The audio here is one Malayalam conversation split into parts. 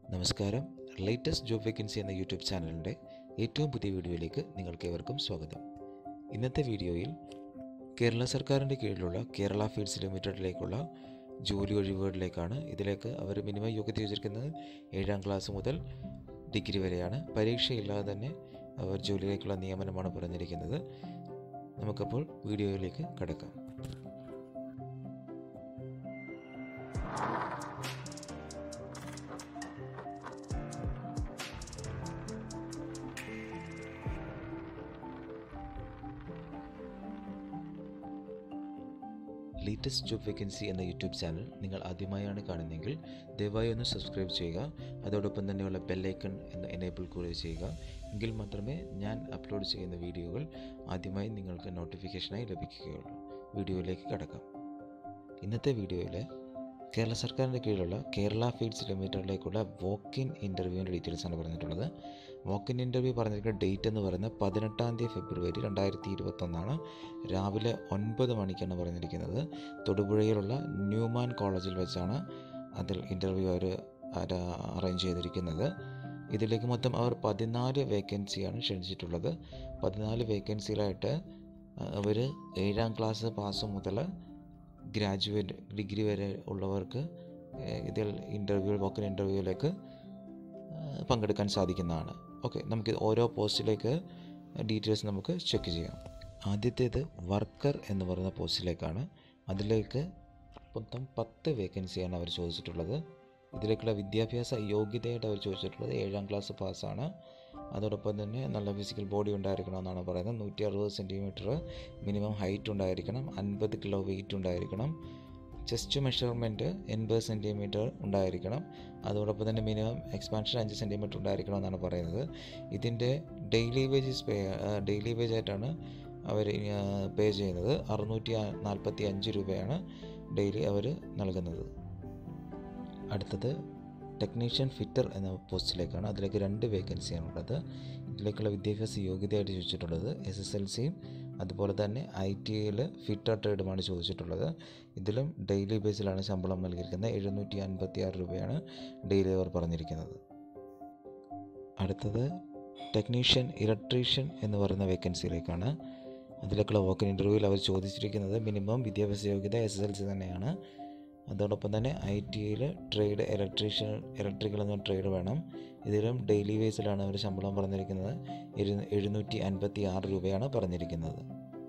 നമസ്കാരം ലേറ്റസ്റ്റ് ജോബ് വേക്കൻസി എന്ന യൂട്യൂബ് ചാനലിൻ്റെ ഏറ്റവും പുതിയ വീഡിയോയിലേക്ക് നിങ്ങൾക്ക് ഏവർക്കും സ്വാഗതം ഇന്നത്തെ വീഡിയോയിൽ കേരള സർക്കാരിൻ്റെ കീഴിലുള്ള കേരള ഫീഡ്സ് ലിമിറ്റഡിലേക്കുള്ള ജോലി ഒഴിവുകളിലേക്കാണ് ഇതിലേക്ക് അവർ മിനിമം യോഗ്യത ചോദിച്ചിരിക്കുന്നത് ഏഴാം ക്ലാസ് മുതൽ ഡിഗ്രി വരെയാണ് പരീക്ഷയില്ലാതെ തന്നെ അവർ ജോലിയിലേക്കുള്ള നിയമനമാണ് പറഞ്ഞിരിക്കുന്നത് നമുക്കപ്പോൾ വീഡിയോയിലേക്ക് കടക്കാം ലേറ്റസ്റ്റ് ജോബ് വേക്കൻസി എന്ന യൂട്യൂബ് ചാനൽ നിങ്ങൾ ആദ്യമായാണ് കാണുന്നതെങ്കിൽ ദയവായി ഒന്ന് സബ്സ്ക്രൈബ് ചെയ്യുക അതോടൊപ്പം തന്നെയുള്ള ബെല്ലൈക്കൺ എന്ന് എനേബിൾ കൂടി ചെയ്യുക എങ്കിൽ മാത്രമേ ഞാൻ അപ്ലോഡ് ചെയ്യുന്ന വീഡിയോകൾ ആദ്യമായി നിങ്ങൾക്ക് നോട്ടിഫിക്കേഷനായി ലഭിക്കുകയുള്ളൂ വീഡിയോയിലേക്ക് കടക്കാം ഇന്നത്തെ വീഡിയോയിൽ കേരള സർക്കാരിൻ്റെ കീഴിലുള്ള കേരള ഫീഡ്സ് ലിമിറ്റഡിലേക്കുള്ള വോക്ക് ഇൻ ഇൻ്റർവ്യൂവിൻ്റെ ഡീറ്റെയിൽസ് ആണ് പറഞ്ഞിട്ടുള്ളത് വോക്ക് ഇൻ ഇൻ്റർവ്യൂ പറഞ്ഞിരിക്കുന്ന ഡേറ്റ് എന്ന് പറയുന്നത് പതിനെട്ടാം തീയതി ഫെബ്രുവരി രണ്ടായിരത്തി ഇരുപത്തൊന്നാണ് രാവിലെ ഒൻപത് മണിക്കാണ് പറഞ്ഞിരിക്കുന്നത് തൊടുപുഴയിലുള്ള ന്യൂമാൻ കോളേജിൽ വെച്ചാണ് അതിൽ ഇൻ്റർവ്യൂ അവർ അറേഞ്ച് ചെയ്തിരിക്കുന്നത് ഇതിലേക്ക് മൊത്തം അവർ പതിനാല് വേക്കൻസിയാണ് ക്ഷണിച്ചിട്ടുള്ളത് പതിനാല് വേക്കൻസിയിലായിട്ട് അവർ ഏഴാം ക്ലാസ് പാസ് മുതൽ ഗ്രാജുവേറ്റ് ഡിഗ്രി വരെ ഉള്ളവർക്ക് ഇതിൽ ഇൻ്റർവ്യൂ വോക്കൻ ഇൻ്റർവ്യൂവിലേക്ക് പങ്കെടുക്കാൻ സാധിക്കുന്നതാണ് ഓക്കെ നമുക്ക് ഓരോ പോസ്റ്റിലേക്ക് ഡീറ്റെയിൽസ് നമുക്ക് ചെക്ക് ചെയ്യാം ആദ്യത്തേത് വർക്കർ എന്ന് പറയുന്ന പോസ്റ്റിലേക്കാണ് അതിലേക്ക് മൊത്തം പത്ത് വേക്കൻസിയാണ് അവർ ചോദിച്ചിട്ടുള്ളത് ഇതിലേക്കുള്ള വിദ്യാഭ്യാസ യോഗ്യതയായിട്ട് അവർ ചോദിച്ചിട്ടുള്ളത് ഏഴാം ക്ലാസ് പാസ്സാണ് അതോടൊപ്പം തന്നെ നല്ല ഫിസിക്കൽ ബോഡി ഉണ്ടായിരിക്കണമെന്നാണ് പറയുന്നത് നൂറ്റി അറുപത് സെൻറ്റിമീറ്റർ മിനിമം ഹൈറ്റ് ഉണ്ടായിരിക്കണം അൻപത് കിലോ വെയിറ്റ് ഉണ്ടായിരിക്കണം ചെസ്റ്റ് മെഷർമെൻറ്റ് എൺപത് സെൻറ്റിമീറ്റർ ഉണ്ടായിരിക്കണം അതോടൊപ്പം തന്നെ മിനിമം എക്സ്പാൻഷൻ അഞ്ച് സെൻറ്റിമീറ്റർ ഉണ്ടായിരിക്കണം എന്നാണ് പറയുന്നത് ഇതിൻ്റെ daily wages pay daily wage ആയിട്ടാണ് അവർ പേ ചെയ്യുന്നത് അറുന്നൂറ്റി നാൽപ്പത്തി അഞ്ച് രൂപയാണ് ഡെയിലി അവർ നൽകുന്നത് അടുത്തത് ടെക്നീഷ്യൻ ഫിറ്റർ എന്ന പോസ്റ്റിലേക്കാണ് അതിലേക്ക് രണ്ട് വേക്കൻസിയാണുള്ളത് ഇതിലേക്കുള്ള വിദ്യാഭ്യാസ യോഗ്യതയായിട്ട് ചോദിച്ചിട്ടുള്ളത് എസ് എസ് എൽ സിയും അതുപോലെ തന്നെ ഐ ടി ഐയിൽ ഫിറ്റർ ട്രേഡുമാണ് ചോദിച്ചിട്ടുള്ളത് ഇതിലും ഡെയിലി ബേസിലാണ് ശമ്പളം നൽകിയിരിക്കുന്നത് എഴുന്നൂറ്റി അൻപത്തി ആറ് രൂപയാണ് ഡെയിലി അവർ പറഞ്ഞിരിക്കുന്നത് അടുത്തത് ടെക്നീഷ്യൻ ഇലക്ട്രീഷ്യൻ എന്ന് പറയുന്ന വേക്കൻസിയിലേക്കാണ് അതിലേക്കുള്ള വോക്കൻ ഇൻ്റർവ്യൂവിൽ അവർ ചോദിച്ചിരിക്കുന്നത് മിനിമം വിദ്യാഭ്യാസ യോഗ്യത എസ് എസ് എൽ സി തന്നെയാണ് അതോടൊപ്പം തന്നെ ഐ ടി ഐയിൽ ട്രേഡ് ഇലക്ട്രീഷ്യൻ ഇലക്ട്രിക്കൽ എന്ന ട്രേഡ് വേണം ഇതിലും ഡെയിലി വേസിലാണ് അവർ ശമ്പളം പറഞ്ഞിരിക്കുന്നത് എഴു എഴുന്നൂറ്റി അൻപത്തി ആറ് രൂപയാണ് പറഞ്ഞിരിക്കുന്നത്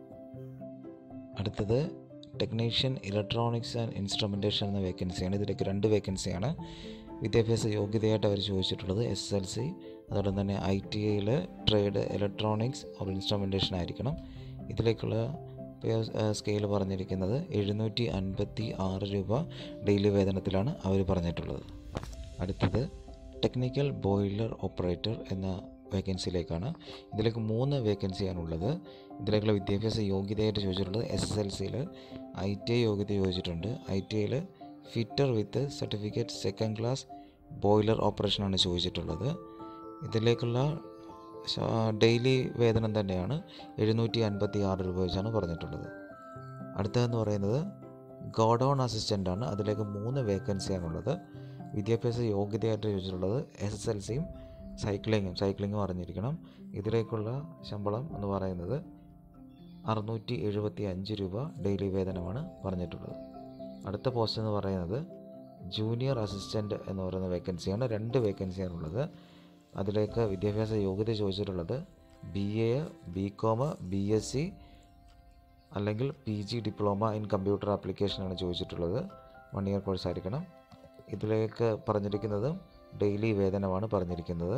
അടുത്തത് ടെക്നീഷ്യൻ ഇലക്ട്രോണിക്സ് ആൻഡ് ഇൻസ്ട്രുമെൻറ്റേഷൻ എന്ന വേക്കൻസിയാണ് ഇതിലേക്ക് രണ്ട് വേക്കൻസിയാണ് വിദ്യാഭ്യാസ യോഗ്യതയായിട്ട് അവർ ചോദിച്ചിട്ടുള്ളത് എസ് എസ് എൽ സി അതോടൊപ്പം തന്നെ ഐ ടി ഐയിൽ ട്രേഡ് ഇലക്ട്രോണിക്സ് ഓർ ഇൻസ്ട്രുമെൻറ്റേഷൻ ആയിരിക്കണം ഇതിലേക്കുള്ള പേ സ്കെയിൽ പറഞ്ഞിരിക്കുന്നത് എഴുന്നൂറ്റി അൻപത്തി ആറ് രൂപ ഡെയിലി വേതനത്തിലാണ് അവർ പറഞ്ഞിട്ടുള്ളത് അടുത്തത് ടെക്നിക്കൽ ബോയിലർ ഓപ്പറേറ്റർ എന്ന വേക്കൻസിയിലേക്കാണ് ഇതിലേക്ക് മൂന്ന് വേക്കൻസിയാണുള്ളത് ഇതിലേക്കുള്ള വിദ്യാഭ്യാസ യോഗ്യതയായിട്ട് ചോദിച്ചിട്ടുള്ളത് എസ് എസ് എൽ സിയിൽ ഐ ടി ഐ യോഗ്യത ചോദിച്ചിട്ടുണ്ട് ഐ ടി ഐയിൽ fitter with certificate second class boiler ഓപ്പറേഷനാണ് ചോദിച്ചിട്ടുള്ളത് ഇതിലേക്കുള്ള ഡെയിലി വേതനം തന്നെയാണ് എഴുന്നൂറ്റി അൻപത്തി ആറ് രൂപ വെച്ചാണ് പറഞ്ഞിട്ടുള്ളത് അടുത്തതെന്ന് പറയുന്നത് ഗോഡൗൺ അസിസ്റ്റൻ്റാണ് അതിലേക്ക് മൂന്ന് വേക്കൻസിയാണുള്ളത് വിദ്യാഭ്യാസ യോഗ്യതയായിട്ട് ചോദിച്ചിട്ടുള്ളത് എസ് എസ് എൽ സിയും സൈക്ലിങ്ങും സൈക്ലിങ്ങും അറിഞ്ഞിരിക്കണം ഇതിലേക്കുള്ള ശമ്പളം എന്ന് പറയുന്നത് അറുന്നൂറ്റി എഴുപത്തി അഞ്ച് രൂപ ഡെയിലി വേതനമാണ് പറഞ്ഞിട്ടുള്ളത് അടുത്ത പോസ്റ്റ് എന്ന് പറയുന്നത് ജൂനിയർ അസിസ്റ്റൻ്റ് എന്ന് പറയുന്ന വേക്കൻസിയാണ് രണ്ട് വേക്കൻസിയാണുള്ളത് അതിലേക്ക് വിദ്യാഭ്യാസ യോഗ്യത ചോദിച്ചിട്ടുള്ളത് B A B com B S C അല്ലെങ്കിൽ P G diploma in computer ആപ്ലിക്കേഷനാണ് ചോദിച്ചിട്ടുള്ളത് വൺ ഇയർ കോഴ്സ് ആയിരിക്കണം ഇതിലേക്ക് പറഞ്ഞിരിക്കുന്നതും ഡെയിലി വേതനമാണ് പറഞ്ഞിരിക്കുന്നത്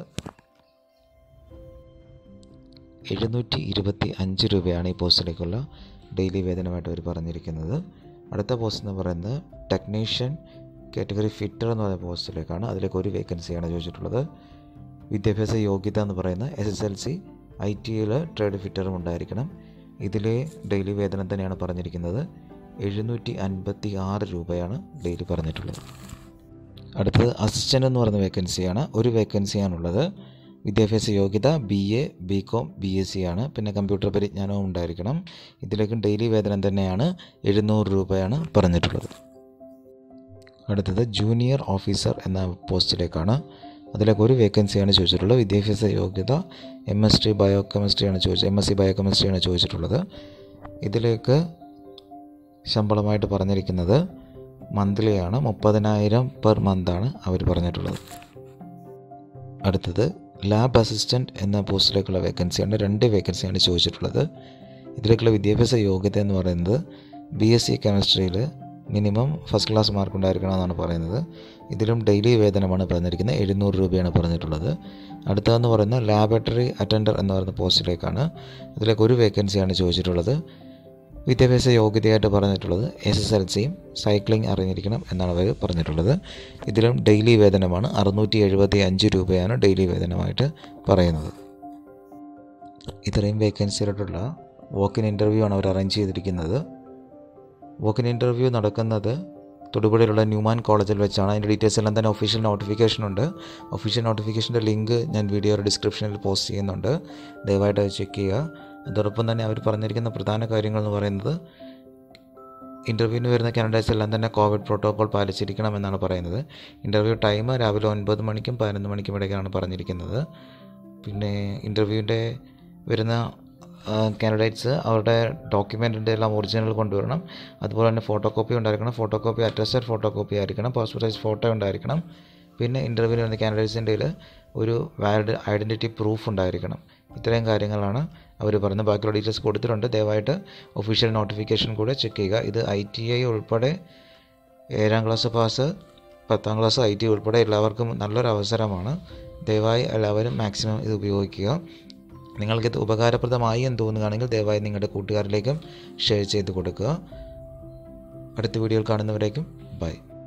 എഴുന്നൂറ്റി ഇരുപത്തി അഞ്ച് രൂപയാണ് ഈ പോസ്റ്റിലേക്കുള്ള ഡെയിലി വേതനമായിട്ട് അവർ പറഞ്ഞിരിക്കുന്നത് അടുത്ത പോസ്റ്റ് എന്ന് പറയുന്നത് ടെക്നീഷ്യൻ കാറ്റഗറി ഫിറ്റർ എന്ന് പറയുന്ന പോസ്റ്റിലേക്കാണ് അതിലേക്ക് ഒരു വേക്കൻസിയാണ് ചോദിച്ചിട്ടുള്ളത് വിദ്യാഭ്യാസ യോഗ്യത എന്ന് പറയുന്ന S S L C I T ഐയിൽ ട്രേഡ് ഫിറ്ററും ഉണ്ടായിരിക്കണം ഇതിലെ ഡെയിലി വേതനം തന്നെയാണ് പറഞ്ഞിരിക്കുന്നത് എഴുന്നൂറ്റി അൻപത്തി ആറ് രൂപയാണ് ഡെയിലി പറഞ്ഞിട്ടുള്ളത് അടുത്തത് അസിസ്റ്റൻ്റ് എന്ന് പറയുന്ന വേക്കൻസിയാണ് ഒരു വേക്കൻസിയാണുള്ളത് വിദ്യാഭ്യാസ യോഗ്യത B A B com B S C ആണ് പിന്നെ കമ്പ്യൂട്ടർ പരിജ്ഞാനവും ഉണ്ടായിരിക്കണം ഇതിലേക്കും ഡെയിലി വേതനം തന്നെയാണ് എഴുന്നൂറ് രൂപയാണ് പറഞ്ഞിട്ടുള്ളത് അടുത്തത് ജൂനിയർ ഓഫീസർ എന്ന പോസ്റ്റിലേക്കാണ് അതിലേക്ക് ഒരു വേക്കൻസിയാണ് ചോദിച്ചിട്ടുള്ളത് വിദ്യാഭ്യാസ യോഗ്യത എം എസ് ടി ബയോ കെമിസ്ട്രിയാണ് ചോദിച്ചത് എം എസ് സി ബയോ കെമിസ്ട്രിയാണ് ചോദിച്ചിട്ടുള്ളത് ഇതിലേക്ക് ശമ്പളമായിട്ട് പറഞ്ഞിരിക്കുന്നത് മന്ത്ലിയാണ് മുപ്പതിനായിരം പെർ മന്താണ് അവർ പറഞ്ഞിട്ടുള്ളത് അടുത്തത് ലാബ് അസിസ്റ്റൻറ്റ് എന്ന പോസ്റ്റിലേക്കുള്ള വേക്കൻസിയാണ് രണ്ട് വേക്കൻസിയാണ് ചോദിച്ചിട്ടുള്ളത് ഇതിലേക്കുള്ള വിദ്യാഭ്യാസ യോഗ്യത എന്ന് പറയുന്നത് ബി എസ് സി കെമിസ്ട്രിയിൽ മിനിമം ഫസ്റ്റ് ക്ലാസ് മാർക്ക് ഉണ്ടായിരിക്കണം എന്നാണ് പറയുന്നത് ഇതിലും ഡെയിലി വേതനമാണ് പറഞ്ഞിരിക്കുന്നത് എഴുന്നൂറ് രൂപയാണ് പറഞ്ഞിട്ടുള്ളത് അടുത്തതെന്ന് പറയുന്നത് ലാബറട്ടറി അറ്റൻഡർ എന്ന് പറയുന്ന പോസ്റ്റിലേക്കാണ് ഇതിലേക്ക് ഒരു വേക്കൻസിയാണ് ചോദിച്ചിട്ടുള്ളത് വിദ്യാഭ്യാസ യോഗ്യതയായിട്ട് പറഞ്ഞിട്ടുള്ളത് എസ് എസ് എൽ സിയും സൈക്ലിംഗ് അറിഞ്ഞിരിക്കണം എന്നാണ് അവർ പറഞ്ഞിട്ടുള്ളത് ഇതിലും ഡെയിലി വേതനമാണ് അറുന്നൂറ്റി എഴുപത്തി അഞ്ച് രൂപയാണ് ഡെയിലി വേതനമായിട്ട് പറയുന്നത് ഇത്രയും വേക്കൻസിയിലോട്ടുള്ള വോക്കിൻ ഇൻ്റർവ്യൂ ആണ് അവർ അറേഞ്ച് ചെയ്തിരിക്കുന്നത് വോക്കിൻ ഇൻ്റർവ്യൂ നടക്കുന്നത് തൊടുപുഴയിലുള്ള ന്യൂമാൻ കോളേജിൽ വെച്ചാണ് അതിൻ്റെ ഡീറ്റെയിൽസ് എല്ലാം തന്നെ ഒഫീഷ്യൽ നോട്ടിഫിക്കേഷൻ ഉണ്ട് ഒഫീഷ്യൽ നോട്ടിഫിക്കേഷൻ്റെ ലിങ്ക് ഞാൻ വീഡിയോയുടെ ഡിസ്ക്രിപ്ഷനിൽ പോസ്റ്റ് ചെയ്യുന്നുണ്ട് ദയവായിട്ട് അത് ചെക്ക് ചെയ്യുക അതോടൊപ്പം തന്നെ അവർ പറഞ്ഞിരിക്കുന്ന പ്രധാന കാര്യങ്ങൾ എന്ന് പറയുന്നത് ഇൻ്റർവ്യൂവിന് വരുന്ന കാൻഡിഡേറ്റ്സ് എല്ലാം തന്നെ കോവിഡ് പ്രോട്ടോകോൾ പാലിച്ചിരിക്കണം എന്നാണ് പറയുന്നത് ഇൻ്റർവ്യൂ ടൈം രാവിലെ ഒൻപത് മണിക്കും പതിനൊന്ന് മണിക്കും ഇടയ്ക്കാണ് പറഞ്ഞിരിക്കുന്നത് പിന്നെ ഇൻ്റർവ്യൂവിൻ്റെ വരുന്ന കാൻഡിഡേറ്റ്സ് അവരുടെ ഡോക്യുമെൻറ്റിൻ്റെ എല്ലാം ഒറിജിനൽ കൊണ്ടുവരണം അതുപോലെ തന്നെ ഫോട്ടോ കോപ്പി ഉണ്ടായിരിക്കണം photo copy attested photo copy ആയിരിക്കണം പാസ്പോർട്ട് സൈസ് ഫോട്ടോ ഉണ്ടായിരിക്കണം പിന്നെ ഇൻ്റർവ്യൂവിന് വരുന്ന കാൻഡിഡേറ്റ്സിൻ്റെ ഒരു വാലിഡ് ഐഡൻറ്റിറ്റി പ്രൂഫ് ഉണ്ടായിരിക്കണം ഇത്രയും കാര്യങ്ങളാണ് അവർ പറഞ്ഞത് ബാക്കിയുള്ള ഡീറ്റെയിൽസ് കൊടുത്തിട്ടുണ്ട് ദയവായിട്ട് ഒഫീഷ്യൽ നോട്ടിഫിക്കേഷൻ കൂടെ ചെക്ക് ചെയ്യുക ഇത് ഐ ടി ഐ ഉൾപ്പെടെ ഏഴാം ക്ലാസ് പാസ് പത്താം ക്ലാസ് ഐ ടി ഉൾപ്പെടെ എല്ലാവർക്കും നല്ലൊരു അവസരമാണ് ദയവായി എല്ലാവരും മാക്സിമം ഇത് ഉപയോഗിക്കുക നിങ്ങൾക്കിത് ഉപകാരപ്രദമായി എന്ന് തോന്നുകയാണെങ്കിൽ ദയവായി നിങ്ങളുടെ കൂട്ടുകാരിലേക്കും ഷെയർ ചെയ്ത് കൊടുക്കുക അടുത്ത വീഡിയോയിൽ കാണുന്നവരേക്കും ബൈ